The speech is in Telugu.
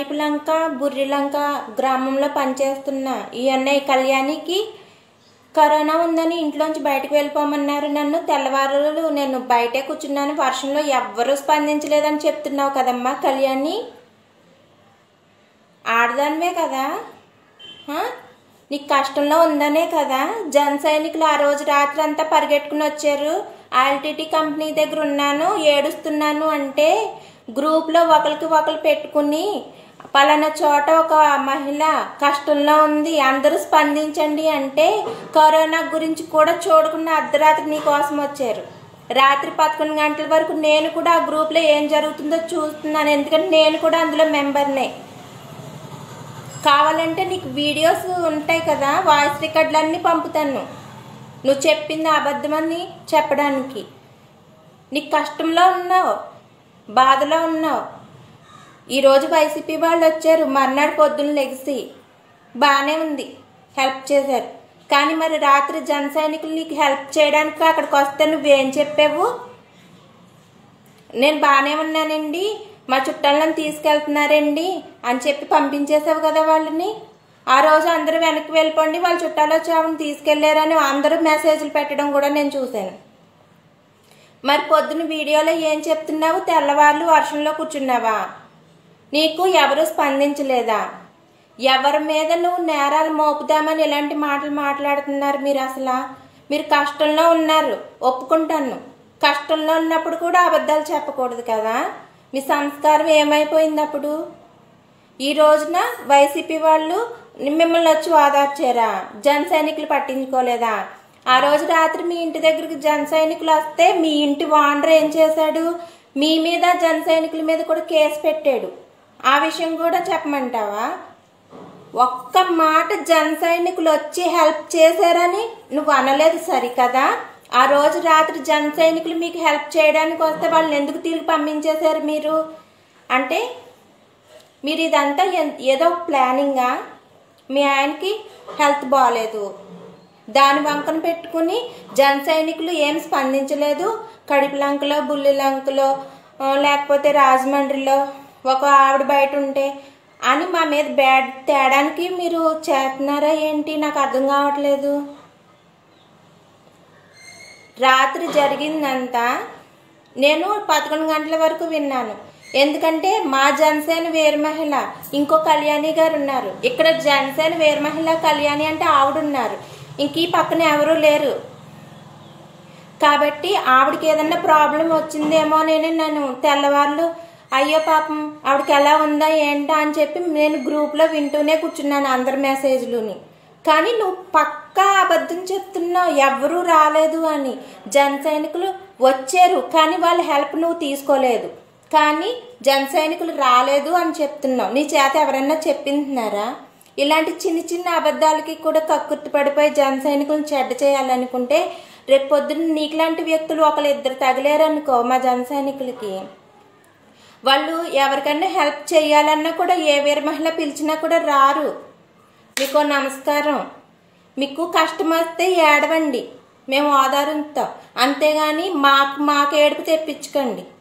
కడిపిలంక బుర్రిలంక గ్రామంలో పనిచేస్తున్న ఈ అన్నయ్య కళ్యాణికి కరోనా ఉందని ఇంట్లోంచి బయటకు వెళ్ళిపోమన్నారు నన్ను తెల్లవారులు నేను బయటే కూర్చున్నాను వర్షంలో ఎవ్వరూ స్పందించలేదని చెప్తున్నావు కదమ్మా కళ్యాణి ఆడదానివే కదా ఆ? నీకు కష్టంలో ఉందనే కదా జన సైనికులు ఆ రోజు రాత్రి అంతా పరిగెట్టుకుని వచ్చారు ఆల్టీటీ కంపెనీ దగ్గర ఉన్నాను ఏడుస్తున్నాను అంటే గ్రూప్లో ఒకరికి ఒకరు పెట్టుకుని పలానా చోట ఒక మహిళ కష్టంలో ఉంది అందరూ స్పందించండి అంటే కరోనా గురించి కూడా చూడకుండా అర్ధరాత్రి నీ కోసం వచ్చారు రాత్రి పదకొండు గంటల వరకు నేను కూడా ఆ గ్రూప్లో ఏం జరుగుతుందో చూస్తున్నాను ఎందుకంటే నేను కూడా అందులో మెంబర్నే కావాలంటే నీకు వీడియోస్ ఉంటాయి కదా వాయిస్ రికార్డులు అన్నీ పంపుతాను నువ్వు చెప్పింది అబద్ధమని చెప్పడానికి నీకు కష్టంలో ఉన్నావు బాధలో ఉన్నావు ఈరోజు వైసీపీ వాళ్ళు వచ్చారు మర్నాడు పొద్దున్న లెగిసి బాగానే ఉంది హెల్ప్ చేశారు కానీ మరి రాత్రి జన సైనికులు నీకు హెల్ప్ చేయడానికి అక్కడికి వస్తే నువ్వేం చెప్పావు నేను బాగానే ఉన్నానండి మా చుట్టాలను తీసుకెళ్తున్నారండి అని చెప్పి పంపించేసావు కదా వాళ్ళని ఆ రోజు అందరూ వెనక్కి వెళ్ళిపోండి వాళ్ళ చుట్టాలు వచ్చి ఆవిడని తీసుకెళ్లారని అందరూ మెసేజ్లు పెట్టడం కూడా నేను చూశాను మరి పొద్దున వీడియోలో ఏం చెప్తున్నావు తెల్లవార్లు వర్షంలో కూర్చున్నావా నీకు ఎవరు స్పందించలేదా ఎవరి మీద నువ్వు నేరాలు మోపుదామని ఇలాంటి మాటలు మాట్లాడుతున్నారు మీరు అసలు మీరు కష్టంలో ఉన్నారు ఒప్పుకుంటాను కష్టంలో ఉన్నప్పుడు కూడా అబద్ధాలు చెప్పకూడదు కదా మీ సంస్కారం ఏమైపోయింది అప్పుడు ఈ రోజున వైసీపీ వాళ్ళు మిమ్మల్ని వచ్చి ఓదార్చారా జన సైనికులు పట్టించుకోలేదా ఆ రోజు రాత్రి మీ ఇంటి దగ్గరికి జన సైనికులు వస్తే మీ ఇంటి వాండర్ ఏం చేశాడు మీ మీద జన సైనికుల మీద కూడా కేసు పెట్టాడు ఆ విషయం కూడా చెప్పమంటావా ఒక్క మాట జన సైనికులు వచ్చి హెల్ప్ చేశారని నువ్వు అనలేదు సరికదా ఆ రోజు రాత్రి జన సైనికులు మీకు హెల్ప్ చేయడానికి వస్తే వాళ్ళని ఎందుకు తిరిగి పంపించేశారు మీరు అంటే మీరు ఇదంతా ఎన్- ఏదో ప్లానింగా మీ ఆయనకి హెల్త్ బాగాలేదు దాని వంకన పెట్టుకుని జన సైనికులు ఏం స్పందించలేదు కడిపిలంకలో బుల్లిలంకలో ఆ, లేకపోతే రాజమండ్రిలో ఒక ఆవిడ బయట ఉంటే అని మా మీద బ్యాడ్ తేడానికి మీరు చేస్తున్నారా ఏంటి నాకు అర్థం కావట్లేదు రాత్రి జరిగిందంతా నేను పదకొండు గంటల వరకు విన్నాను ఎందుకంటే మా జనసేన వీర మహిళ ఇంకో కళ్యాణి గారు ఉన్నారు ఇక్కడ జనసేన వీర మహిళ కళ్యాణి అంటే ఆవిడ ఉన్నారు ఇంక ఈ పక్కన ఎవరూ లేరు కాబట్టి ఆవిడకి ఏదన్నా ప్రాబ్లం వచ్చిందేమో నేను నేను తెల్లవార్లు అయ్యో పాపం ఆవిడకి ఎలా ఉందా ఏంటా అని చెప్పి నేను గ్రూప్లో వింటూనే కూర్చున్నాను అందరి మెసేజ్లుని కానీ నువ్వు పక్కా అబద్ధం చెప్తున్నావు ఎవరూ రాలేదు అని జన సైనికులు వచ్చారు కానీ వాళ్ళ హెల్ప్ నువ్వు తీసుకోలేదు కానీ జన సైనికులు రాలేదు అని చెప్తున్నావు నీ చేత ఎవరన్నా చెప్పింటున్నారా ఇలాంటి చిన్న చిన్న అబద్ధాలకి కూడా కక్కుర్తి పడిపోయి జన సైనికులను చెడ్డ చేయాలనుకుంటే రేపు పొద్దున్న నీకులాంటి వ్యక్తులు ఒకళ్ళు ఇద్దరు తగిలేరనుకో మా జన సైనికులకి వాళ్ళు ఎవరికైనా హెల్ప్ చేయాలన్నా కూడా ఏ వీర మహిళ పిలిచినా కూడా రారు మీకు నమస్కారం మీకు కష్టం వస్తే ఏడవండి మేము ఆధారంతో అంతేగాని మాకు మాకు ఏడుపు తెప్పించకండి